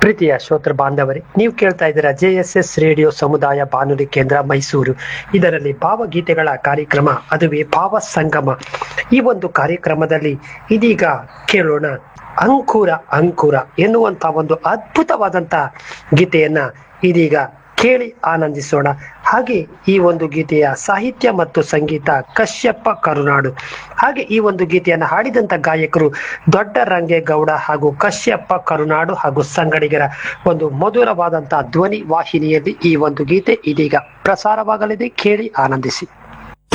ಪ್ರೀತಿಯ ಶ್ರೋತೃ ಬಾಂಧವರೇ ನೀವು ಕೇಳ್ತಾ ಇದ್ದೀರಾ ಜೆ ಎಸ್ ಎಸ್ ರೇಡಿಯೋ ಸಮುದಾಯ ಬಾನುಲಿ ಕೇಂದ್ರ ಮೈಸೂರು ಇದರಲ್ಲಿ ಭಾವಗೀತೆಗಳ ಕಾರ್ಯಕ್ರಮ ಅದುವೇ ಭಾವ ಸಂಗಮ ಈ ಒಂದು ಕಾರ್ಯಕ್ರಮದಲ್ಲಿ ಇದೀಗ ಕೇಳೋಣ ಅಂಕುರ ಅಂಕುರ ಎನ್ನುವಂತ ಒಂದು ಅದ್ಭುತವಾದಂತ ಗೀತೆಯನ್ನ ಇದೀಗ ಕೇಳಿ ಆನಂದಿಸೋಣ ಹಾಗೆ ಈ ಒಂದು ಗೀತೆಯ ಸಾಹಿತ್ಯ ಮತ್ತು ಸಂಗೀತ ಕಶ್ಯಪ ಕರುನಾಡು ಹಾಗೆ ಈ ಒಂದು ಗೀತೆಯನ್ನು ಹಾಡಿದಂತ ಗಾಯಕರು ದೊಡ್ಡ ರಂಗೇಗೌಡ ಹಾಗೂ ಕಶ್ಯಪ ಕರುನಾಡು ಹಾಗೂ ಸಂಗಡಿಗರ ಒಂದು ಮಧುರವಾದಂತಹ ಧ್ವನಿ ವಾಹಿನಿಯಲ್ಲಿ ಈ ಒಂದು ಗೀತೆ ಇದೀಗ ಪ್ರಸಾರವಾಗಲಿದೆ ಕೇಳಿ ಆನಂದಿಸಿ